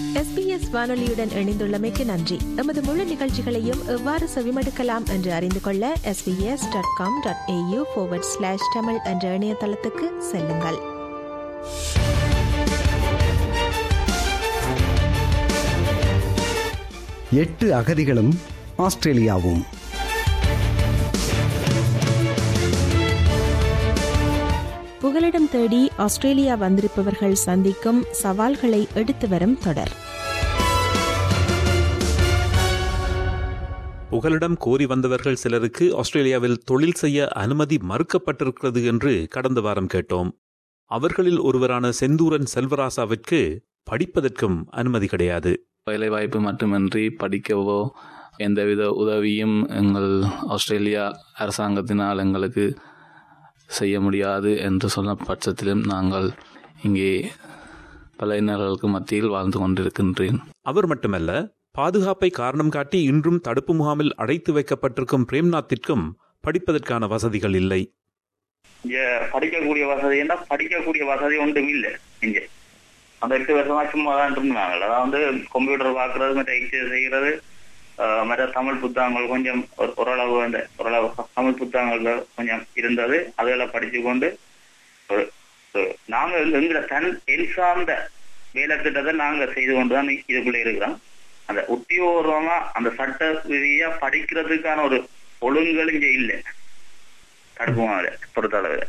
SBS வானொலியுடன் இணைந்துள்ளமைக்கு நன்றி எமது முழு நிகழ்ச்சிகளையும் எவ்வாறு செவிமடுக்கலாம் என்று அறிந்து கொள்ள SBS dot com dot AU slash Tamil என்ற இணையதளத்துக்கு செல்லுங்கள் எட்டு அகதிகளும் ஆஸ்திரேலியாவும் புகலிடம் தேடி ஆஸ்திரேலியா வந்திருப்பவர்கள் சந்திக்கும் சவால்களை எடுத்து வரும் தொடர் புகலிடம் கோரி வந்தவர்கள் சிலருக்கு ஆஸ்திரேலியாவில் தொழில் செய்ய அனுமதி மறுக்கப்பட்டிருக்கிறது என்று கடந்த வாரம் கேட்டோம் அவர்களில் ஒருவரான செந்தூரன் செல்வராசாவிற்கு படிப்பதற்கும் அனுமதி கிடையாது வேலைவாய்ப்பு மட்டுமின்றி படிக்கவோ எந்தவித உதவியும் எங்கள் ஆஸ்திரேலியா அரசாங்கத்தினால் எங்களுக்கு செய்ய முடியாது என்று சொன்ன பட்சத்திலும் நாங்கள் இங்கே பல இன்னர்களுக்கு மத்தியில் வாழ்ந்து கொண்டிருக்கின்றேன் அவர் மட்டுமல்ல பாதுகாப்பை காரணம் காட்டி இன்றும் தடுப்பு முகாமில் அடைத்து வைக்கப்பட்டிருக்கும் பிரேம்நாத்திற்கும் படிப்பதற்கான வசதிகள் இல்லை இங்க படிக்கக்கூடிய வசதி என்ன படிக்கக்கூடிய வசதி ஒன்றும் இல்லை இங்க அந்த எட்டு வருஷமா சும்மா தான் இருந்தாங்க அதாவது வந்து கம்ப்யூட்டர் பார்க்கறது மற்ற எக்ஸசைஸ் செய்யறது ஆஹ் மற்ற தமிழ் புத்தகங்கள் கொஞ்சம் ஒரு- ஓரளவு அந்த ஓரளவு தமிழ் புத்தகங்கள் கொஞ்சம் இருந்தது அதெல்லாம் படிச்சு கொண்டு ஒரு- ஒரு- நாங்க எங்க- எங்களோட தன் என் சார்ந்த வேலை திட்டத்தை நாங்க செய்து கொண்டு தான் இதுக்குள்ள இருக்கிறோம் அந்த உத்தியோகமா அந்த சட்ட ரீதியா படிக்கிறதுக்கான ஒரு ஒழுங்குகள் இங்க இல்லை தடுப்புமாவில பொறுத்தளவில்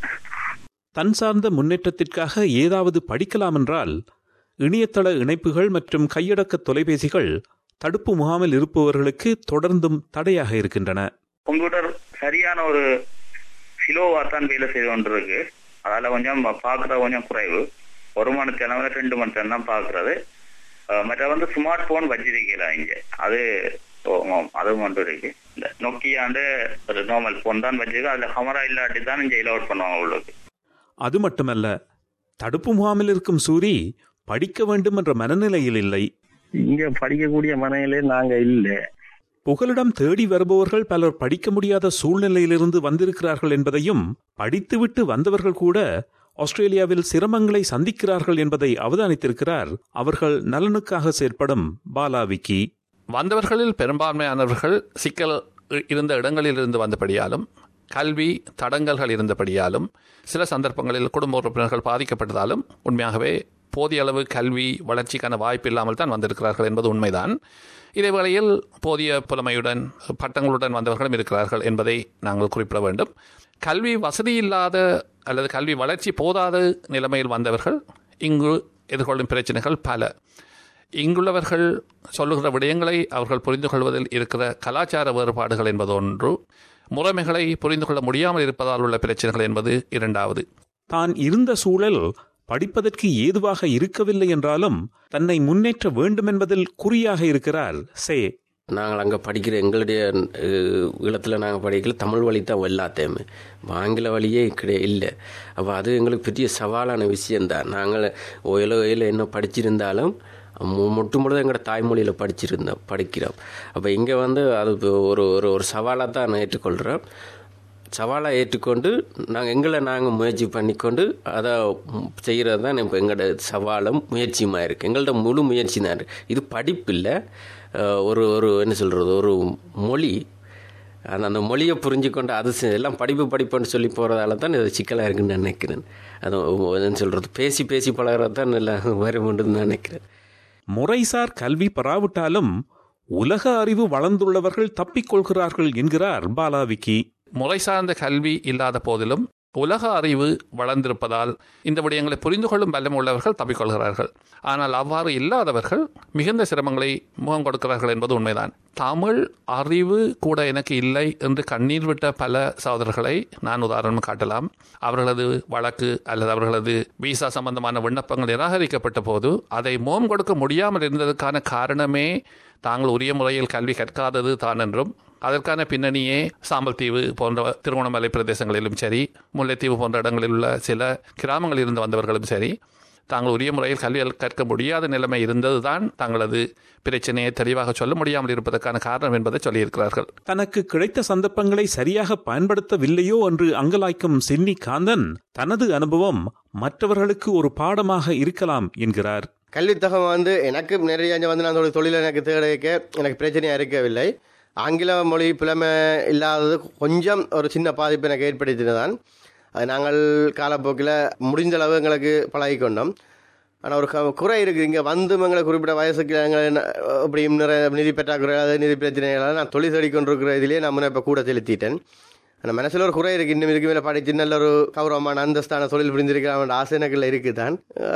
தன் சார்ந்த முன்னேற்றத்திற்காக ஏதாவது படிக்கலாம் என்றால் இணையதள இணைப்புகள் மற்றும் கையடக்க தொலைபேசிகள் தடுப்பு முகாமில் இருப்பவர்களுக்கு தொடர்ந்தும் தடையாக இருக்கின்றன கம்ப்யூட்டர் சரியான ஒரு சிலோவா தான் வேலை செய்து கொண்டிருக்கு அதால கொஞ்சம் பார்க்கறது கொஞ்சம் குறைவு ஒரு மணி நேரம் ரெண்டு மணி நேரம் தான் பார்க்கறது அஹ் மற்ற வந்து ஸ்மார்ட் போன் வச்சிருக்கலாம் இங்க அது ஓ, ஆமாம், அதுவும் ஒன்று இருக்கு இந்த நொக்கியாண்டு ஒரு நார்மல் போன் தான் வச்சிருக்கு அதுல ஹமரா இல்லாட்டி தான் இங்க அவுட் பண்ணுவாங்க உள்ளுக்கு அது மட்டுமல்ல தடுப்பு முகாமில் இருக்கும் சூரி படிக்க வேண்டும் என்ற மனநிலையில் இல்லை இங்க படிக்கக்கூடிய மனையிலே நாங்க இல்ல புகலிடம் தேடி வருபவர்கள் பலர் படிக்க முடியாத சூழ்நிலையிலிருந்து வந்திருக்கிறார்கள் என்பதையும் படித்துவிட்டு வந்தவர்கள் கூட ஆஸ்திரேலியாவில் சிரமங்களை சந்திக்கிறார்கள் என்பதை அவதானித்திருக்கிறார் அவர்கள் நலனுக்காக செயற்படும் பாலா விக்கி வந்தவர்களில் பெரும்பான்மையானவர்கள் சிக்கல் இருந்த இடங்களிலிருந்து வந்தபடியாலும் கல்வி தடங்கல்கள் இருந்தபடியாலும் சில சந்தர்ப்பங்களில் குடும்ப உறுப்பினர்கள் பாதிக்கப்பட்டதாலும் உண்மையாகவே போதிய அளவு கல்வி வளர்ச்சிக்கான வாய்ப்பு இல்லாமல் தான் வந்திருக்கிறார்கள் என்பது உண்மைதான் இதே வேளையில் போதிய புலமையுடன் பட்டங்களுடன் வந்தவர்களும் இருக்கிறார்கள் என்பதை நாங்கள் குறிப்பிட வேண்டும் கல்வி வசதி இல்லாத அல்லது கல்வி வளர்ச்சி போதாத நிலைமையில் வந்தவர்கள் இங்கு எதிர்கொள்ளும் பிரச்சனைகள் பல இங்குள்ளவர்கள் சொல்லுகிற விடயங்களை அவர்கள் புரிந்து கொள்வதில் இருக்கிற கலாச்சார வேறுபாடுகள் என்பது ஒன்று முறைமைகளை புரிந்து கொள்ள முடியாமல் இருப்பதால் உள்ள பிரச்சனைகள் என்பது இரண்டாவது தான் இருந்த சூழல் படிப்பதற்கு ஏதுவாக இருக்கவில்லை என்றாலும் தன்னை முன்னேற்ற வேண்டும் என்பதில் குறியாக இருக்கிறார் சே நாங்கள் அங்கே படிக்கிற எங்களுடைய அஹ், ஈழத்தில் நாங்கள் படிக்கல தமிழ் வழி தான் எல்லாத்தையுமே ஆங்கில வழியே கிடையாது இல்லை அப்போ அது எங்களுக்கு பெரிய சவாலான விஷயந்தான் நாங்கள் ஓயிலோ ஓயிலோ என்ன படிச்சிருந்தாலும் மு- முட்டு முழுதும் எங்களோட தாய்மொழியில் படிச்சிருந்தோம் படிக்கிறோம் அப்போ இங்கே வந்து அது ஒரு ஒரு ஒரு சவாலாக தான் நான் ஏற்றுக்கொள்கிறோம் சவாலாக ஏற்றுக்கொண்டு நாங்கள் எங்களை நாங்கள் முயற்சி பண்ணிக்கொண்டு அதை செய்கிறது தான் இப்போ எங்களோட சவாலும் முயற்சியுமாக இருக்குது எங்கள்ட்ட முழு முயற்சி தான் இருக்கு இது படிப்பு இல்லை அஹ், ஒரு ஒரு என்ன சொல்கிறது ஒரு மொழி அந்த அந்த மொழியை புரிஞ்சுக்கொண்டு அது செ- எல்லாம் படிப்பு படிப்புன்னு சொல்லி போகிறதால தான் இது சிக்கலாக இருக்குன்னு நான் நினைக்கிறேன் அது என்ன சொல்கிறது பேசி பேசி பழகிறது தான் நல்லா வருமுண்டுன்னு நான் நினைக்கிறேன் முறைசார் கல்வி பெறாவிட்டாலும் உலக அறிவு வளர்ந்துள்ளவர்கள் தப்பிக்கொள்கிறார்கள் என்கிறார் பாலா விக்கி முறை சார்ந்த கல்வி இல்லாத போதிலும் உலக அறிவு வளர்ந்திருப்பதால் இந்த விடயங்களை புரிந்து கொள்ளும் பலம் உள்ளவர்கள் தப்பிக்கொள்கிறார்கள் ஆனால் அவ்வாறு இல்லாதவர்கள் மிகுந்த சிரமங்களை முகம் கொடுக்கிறார்கள் என்பது உண்மைதான் தமிழ் அறிவு கூட எனக்கு இல்லை என்று கண்ணீர் விட்ட பல சகோதரர்களை நான் உதாரணம் காட்டலாம் அவர்களது வழக்கு அல்லது அவர்களது விசா சம்பந்தமான விண்ணப்பங்கள் நிராகரிக்கப்பட்ட போது அதை முகம் கொடுக்க முடியாமல் இருந்ததற்கான காரணமே தாங்கள் உரிய முறையில் கல்வி கற்காதது தான் என்றும் அதற்கான பின்னணியே சாம்பல் தீவு போன்ற திருவண்ணாமலை பிரதேசங்களிலும் சரி முல்லைத்தீவு போன்ற இடங்களில் உள்ள சில கிராமங்களில் இருந்து வந்தவர்களும் சரி தாங்கள் உரிய முறையில் கல்வி கற்க முடியாத நிலைமை இருந்ததுதான் தங்களது பிரச்சனையை தெளிவாக சொல்ல முடியாமல் இருப்பதற்கான காரணம் என்பதை சொல்லியிருக்கிறார்கள் தனக்கு கிடைத்த சந்தர்ப்பங்களை சரியாக பயன்படுத்தவில்லையோ என்று அங்கலாய்க்கும் சின்னி காந்தன் தனது அனுபவம் மற்றவர்களுக்கு ஒரு பாடமாக இருக்கலாம் என்கிறார் கல்வித்தகம் வந்து எனக்கு நிறைய இங்க வந்து நான் தொழில் தொழில் எனக்கு தேடிக்க எனக்கு பிரச்சனையாக இருக்கவில்லை ஆங்கில மொழி புலமை இல்லாதது கொஞ்சம் ஒரு சின்ன பாதிப்பு எனக்கு ஏற்படுத்தினதான் அது நாங்கள் காலப்போக்கில் முடிஞ்ச அளவு எங்களுக்கு பழகிக்கொண்டோம் ஆனால் ஒரு க- குறை இருக்குது இங்கே வந்து எங்களை குறிப்பிட்ட வயசுக்கு எங்களை ந- இப்படியும் நிறைய நிதி பற்றாக்குறை அதாவது நிதி பிரச்சனைகளால் நான் தொழில் தேடிக்கொண்டிருக்கிற இதிலே நான் முன்ன இப்போ கூட செலுத்திட்டேன் ஆனால் மனசில் ஒரு குறை இருக்குது இன்னும் இதுக்கு மேலே படித்து நல்ல ஒரு கௌரவமான அந்தஸ்தான தொழில் புரிந்திருக்கிறான் ஆசை எனக்குள்ள இருக்குது தான்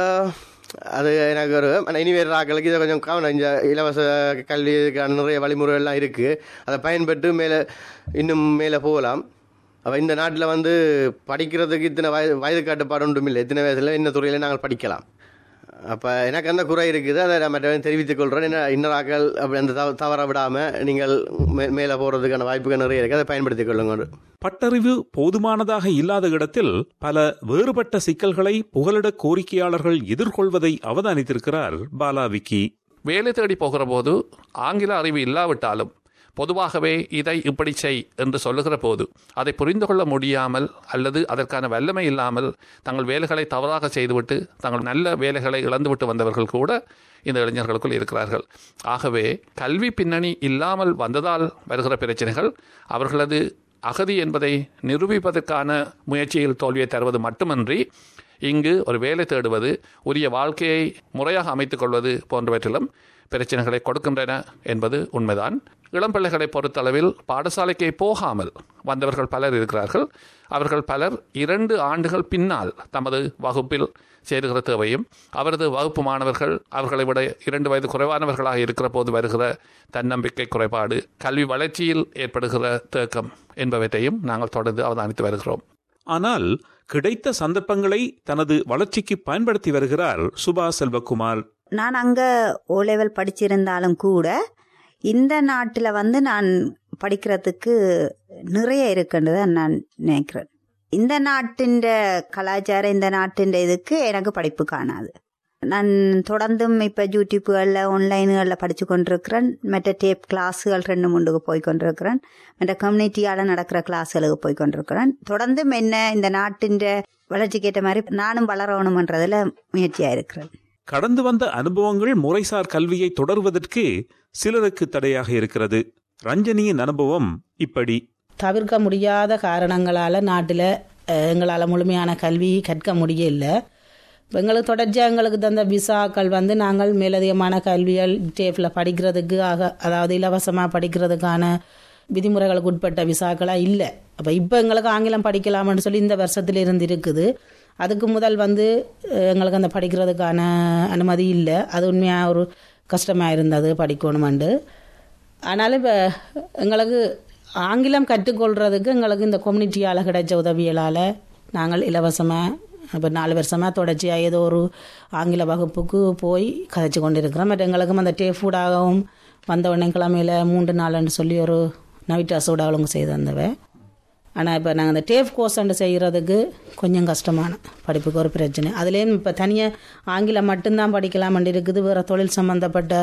அது எனக்கு ஒரு ஆனால் இனிவேறு ஆக்களுக்கு இதை கொஞ்சம் கவனம் இந்த இலவச கல்விக்கான நிறைய வழிமுறைகள்லாம் இருக்குது அதை பயன்பட்டு மேலே இன்னும் மேலே போகலாம் அப்போ இந்த நாட்டில் வந்து படிக்கிறதுக்கு இத்தனை வயது வயது கட்டுப்பாடு ஒன்றும் இல்லை இத்தனை வயசில் இந்த துறையில் நாங்கள் படிக்கலாம் அப்போ எனக்கு அந்த குறை இருக்குது அதை நான் மற்றவங்க தெரிவித்துக் கொள்கிறேன் என்ன இன்னொரு ஆக்கள் அப்படி அந்த தவ தவற விடாமல் நீங்கள் மே மேலே போகிறதுக்கான வாய்ப்புகள் நிறைய இருக்குது அதை பயன்படுத்திக் கொள்ளுங்க பட்டறிவு போதுமானதாக இல்லாத இடத்தில் பல வேறுபட்ட சிக்கல்களை புகலிட கோரிக்கையாளர்கள் எதிர்கொள்வதை அவதானித்திருக்கிறார் பாலா விக்கி வேலை தேடி போகிற போது ஆங்கில அறிவு இல்லாவிட்டாலும் பொதுவாகவே இதை இப்படி செய் என்று சொல்லுகிற போது அதை புரிந்து கொள்ள முடியாமல் அல்லது அதற்கான வல்லமை இல்லாமல் தங்கள் வேலைகளை தவறாக செய்துவிட்டு தங்கள் நல்ல வேலைகளை இழந்துவிட்டு வந்தவர்கள் கூட இந்த இளைஞர்களுக்குள் இருக்கிறார்கள் ஆகவே கல்வி பின்னணி இல்லாமல் வந்ததால் வருகிற பிரச்சனைகள் அவர்களது அகதி என்பதை நிரூபிப்பதற்கான முயற்சியில் தோல்வியை தருவது மட்டுமன்றி இங்கு ஒரு வேலை தேடுவது உரிய வாழ்க்கையை முறையாக அமைத்துக் கொள்வது போன்றவற்றிலும் பிரச்சனைகளை கொடுக்கின்றன என்பது உண்மைதான் இளம் பிள்ளைகளை பொறுத்தளவில் பாடசாலைக்கு போகாமல் வந்தவர்கள் பலர் இருக்கிறார்கள் அவர்கள் பலர் இரண்டு ஆண்டுகள் பின்னால் தமது வகுப்பில் சேருகிற தேவையும் அவரது வகுப்பு மாணவர்கள் அவர்களை விட இரண்டு வயது குறைவானவர்களாக இருக்கிற போது வருகிற தன்னம்பிக்கை குறைபாடு கல்வி வளர்ச்சியில் ஏற்படுகிற தேக்கம் என்பவற்றையும் நாங்கள் தொடர்ந்து அவதானித்து வருகிறோம் ஆனால் கிடைத்த சந்தர்ப்பங்களை தனது வளர்ச்சிக்கு பயன்படுத்தி வருகிறார் சுபா செல்வகுமார் நான் அங்கே ஓ லெவல் படிச்சிருந்தாலும் கூட இந்த நாட்டில் வந்து நான் படிக்கிறதுக்கு நிறைய இருக்குன்னு தான் நான் நினைக்கிறேன் இந்த நாட்டின் கலாச்சாரம் இந்த நாட்டின் இதுக்கு எனக்கு படிப்பு காணாது நான் தொடர்ந்தும் இப்போ யூடியூப்புகளில் ஆன்லைன்களில் படித்து கொண்டிருக்கிறேன் மற்ற டேப் கிளாஸுகள் ரெண்டு மூண்டுக்கு போய் கொண்டிருக்கிறேன் மற்ற கம்யூனிட்டியால் நடக்கிற கிளாஸ்களுக்கு போய் கொண்டிருக்கிறேன் தொடர்ந்தும் என்ன இந்த நாட்டின் வளர்ச்சிக்கு ஏற்ற மாதிரி நானும் வளரணுமன்றதில் முயற்சியாக இருக்கிறேன் கடந்து வந்த அனுபவங்கள் முறைசார் கல்வியை தொடர்வதற்கு சிலருக்கு தடையாக இருக்கிறது ரஞ்சனியின் அனுபவம் இப்படி தவிர்க்க முடியாத காரணங்களால் நாட்டில் எங்களால் முழுமையான கல்வி கற்க முடியல எங்களுக்கு தொடர்ச்சியாக எங்களுக்கு தந்த விசாக்கள் வந்து நாங்கள் மேலதிகமான கல்வியல் டேஃபில் படிக்கிறதுக்கு ஆக அதாவது இலவசமாக படிக்கிறதுக்கான விதிமுறைகளுக்கு உட்பட்ட விசாக்களாக இல்லை அப்போ இப்போ எங்களுக்கு ஆங்கிலம் படிக்கலாம்னு சொல்லி இந்த வருஷத்துல இருந்து இருக்குது அதுக்கு முதல் வந்து எங்களுக்கு அந்த படிக்கிறதுக்கான அனுமதி இல்லை அது உண்மையாக ஒரு கஷ்டமாக இருந்தது படிக்கணுமெண்டு ஆனாலும் இப்போ எங்களுக்கு ஆங்கிலம் கற்றுக்கொள்கிறதுக்கு எங்களுக்கு இந்த கம்யூனிட்டியால் கிடைச்ச உதவியலால் நாங்கள் இலவசமாக இப்போ நாலு வருஷமாக தொடர்ச்சியாக ஏதோ ஒரு ஆங்கில வகுப்புக்கு போய் கதைச்சு கொண்டு இருக்கிறோம் பட் எங்களுக்கும் அந்த டேஃபூடாகவும் வந்த உடனே கிழமையில் மூன்று நாளுன்னு சொல்லி ஒரு நவிட்டாசோட அவங்க செய்து வந்தவ ஆனால் இப்போ நாங்கள் அந்த டேஃப் கோர்ஸ் செய்கிறதுக்கு கொஞ்சம் கஷ்டமான படிப்புக்கு ஒரு பிரச்சனை அதுலேயும் இப்போ தனியாக ஆங்கிலம் மட்டும்தான் படிக்கலாம்னு இருக்குது வேறு தொழில் சம்மந்தப்பட்ட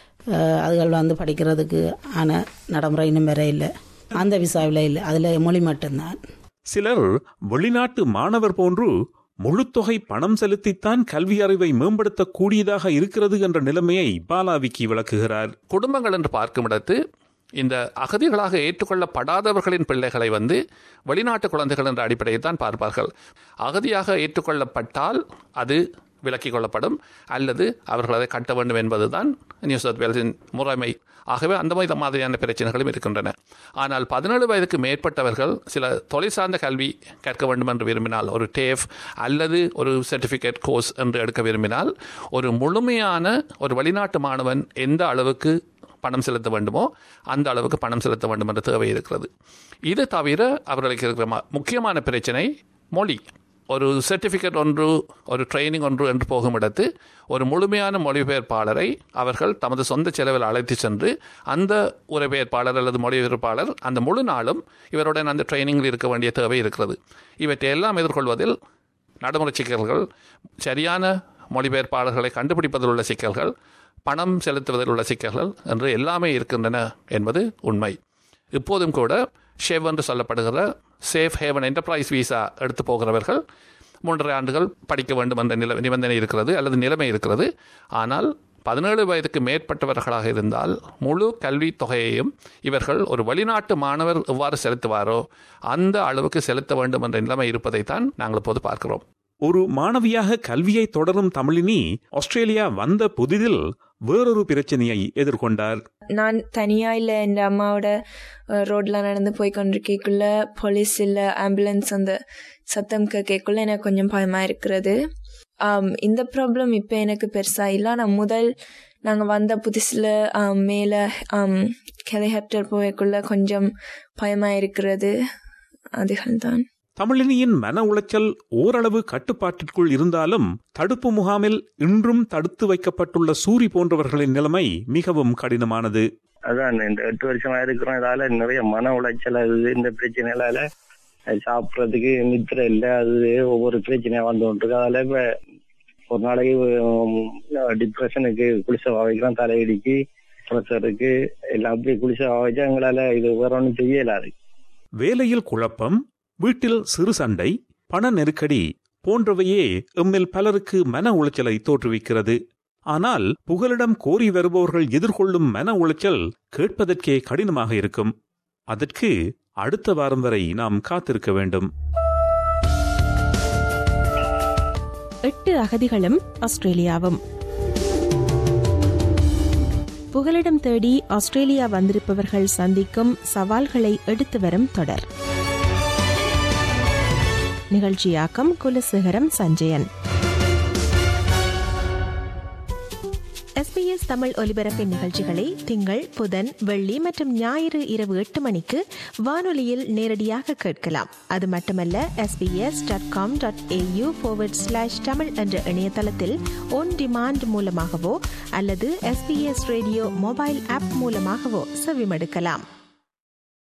அதுகள் வந்து படிக்கிறதுக்கு ஆன நடைமுறை இன்னும் வேற இல்லை அந்த விசாவில் இல்லை அதில் மொழி மட்டும்தான் சிலர் வெளிநாட்டு மாணவர் போன்று முழுத்தொகை பணம் செலுத்தித்தான் கல்வி அறிவை மேம்படுத்தக்கூடியதாக இருக்கிறது என்ற நிலைமையை பாலாவிக்கி விளக்குகிறார் குடும்பங்கள் என்று பார்க்கும் இடத்து இந்த அகதிகளாக ஏற்றுக்கொள்ளப்படாதவர்களின் பிள்ளைகளை வந்து வெளிநாட்டு குழந்தைகள் என்ற அடிப்படையில் தான் பார்ப்பார்கள் அகதியாக ஏற்றுக்கொள்ளப்பட்டால் அது விலக்கிக் கொள்ளப்படும் அல்லது அவர்கள் அதை கட்ட வேண்டும் என்பதுதான் நியூ சவுத் வேல்ஸின் முறைமை ஆகவே அந்த மாதிரி மாதிரியான பிரச்சனைகளும் இருக்கின்றன ஆனால் பதினேழு வயதுக்கு மேற்பட்டவர்கள் சில தொழில் சார்ந்த கல்வி கற்க வேண்டும் என்று விரும்பினால் ஒரு டேஃப் அல்லது ஒரு சர்டிஃபிகேட் கோர்ஸ் என்று எடுக்க விரும்பினால் ஒரு முழுமையான ஒரு வெளிநாட்டு மாணவன் எந்த அளவுக்கு பணம் செலுத்த வேண்டுமோ அந்த அளவுக்கு பணம் செலுத்த வேண்டும் என்ற தேவை இருக்கிறது இது தவிர அவர்களுக்கு இருக்கிற முக்கியமான பிரச்சனை மொழி ஒரு சர்டிஃபிகேட் ஒன்று ஒரு ட்ரைனிங் ஒன்று என்று போகும் இடத்து ஒரு முழுமையான மொழிபெயர்ப்பாளரை அவர்கள் தமது சொந்த செலவில் அழைத்து சென்று அந்த உரைபெயர்ப்பாளர் அல்லது மொழிபெயர்ப்பாளர் அந்த முழு நாளும் இவருடன் அந்த ட்ரைனிங்கில் இருக்க வேண்டிய தேவை இருக்கிறது இவற்றை எல்லாம் எதிர்கொள்வதில் நடைமுறை சிக்கல்கள் சரியான மொழிபெயர்ப்பாளர்களை கண்டுபிடிப்பதில் உள்ள சிக்கல்கள் பணம் செலுத்துவதில் உள்ள சிக்கல்கள் என்று எல்லாமே இருக்கின்றன என்பது உண்மை இப்போதும் கூட ஷேவ் என்று சொல்லப்படுகிற சேஃப் ஹேவன் என்டர்பிரைஸ் விசா எடுத்து போகிறவர்கள் மூன்றரை ஆண்டுகள் படிக்க வேண்டும் என்ற நில நிபந்தனை இருக்கிறது அல்லது நிலைமை இருக்கிறது ஆனால் பதினேழு வயதுக்கு மேற்பட்டவர்களாக இருந்தால் முழு கல்வித் தொகையையும் இவர்கள் ஒரு வெளிநாட்டு மாணவர் எவ்வாறு செலுத்துவாரோ அந்த அளவுக்கு செலுத்த வேண்டும் என்ற நிலைமை இருப்பதைத்தான் நாங்கள் இப்போது பார்க்கிறோம் ஒரு மாணவியாக கல்வியை தொடரும் தமிழினி ஆஸ்திரேலியா வந்த புதிதில் வேறொரு பிரச்சனையை எதிர்கொண்டார் நான் தனியா இல்ல என் அம்மாவோட அஹ், ரோட்ல நடந்து போய் கொண்டிருக்கக்குள்ள போலீஸ் இல்ல ஆம்புலன்ஸ் அந்த சத்தம் கேட்கக்குள்ள எனக்கு கொஞ்சம் பயமா இருக்கிறது ஆம், இந்த ப்ராப்ளம் இப்போ எனக்கு பெருசா இல்லை ஆனால் முதல் நாங்கள் வந்த புதுசில் மேலே ஹெலிகாப்டர் போயக்குள்ள கொஞ்சம் பயமா இருக்கிறது அதுகள் தான் தமிழினியின் மன உளைச்சல் ஓரளவு கட்டுப்பாட்டிற்குள் இருந்தாலும் தடுப்பு முகாமில் இன்றும் தடுத்து வைக்கப்பட்டுள்ள சூரி போன்றவர்களின் நிலைமை மிகவும் கடினமானது அதான் இந்த எட்டு வருஷமா இருக்கிறோம் இதால நிறைய மன உளைச்சல் அது இந்த பிரச்சனைகளால அது சாப்பிட்றதுக்கு நித்திரை இல்லை அது ஒவ்வொரு பிரச்சனையா வந்து கொண்டிருக்கு அதால இப்ப ஒரு நாளைக்கு டிப்ரெஷனுக்கு குளிச வைக்கிறோம் தலையடிக்கு ப்ரெஷருக்கு எல்லாம் அப்படி குளிச வச்சா எங்களால இது வேற ஒன்றும் செய்யலாது வேலையில் குழப்பம் வீட்டில் சிறு சண்டை பண நெருக்கடி போன்றவையே எம்மில் பலருக்கு மன உளைச்சலை தோற்றுவிக்கிறது ஆனால் புகலிடம் கோரி வருபவர்கள் எதிர்கொள்ளும் மன உளைச்சல் கேட்பதற்கே கடினமாக இருக்கும் அதற்கு அடுத்த வாரம் வரை நாம் காத்திருக்க வேண்டும் எட்டு அகதிகளும் ஆஸ்திரேலியாவும் புகலிடம் தேடி ஆஸ்திரேலியா வந்திருப்பவர்கள் சந்திக்கும் சவால்களை எடுத்து வரும் தொடர் நிகழ்ச்சியாக்கம் குலசேகரம் சஞ்சயன் எஸ்பிஎஸ் தமிழ் ஒலிபரப்பின் நிகழ்ச்சிகளை திங்கள் புதன் வெள்ளி மற்றும் ஞாயிறு இரவு எட்டு மணிக்கு வானொலியில் நேரடியாக கேட்கலாம் அது மட்டுமல்ல SBS dot com dot AU slash Tamil என்ற இணையதளத்தில் ஒன் டிமாண்ட் மூலமாகவோ அல்லது எஸ்பிஎஸ் ரேடியோ மொபைல் ஆப் மூலமாகவோ செவிமடுக்கலாம்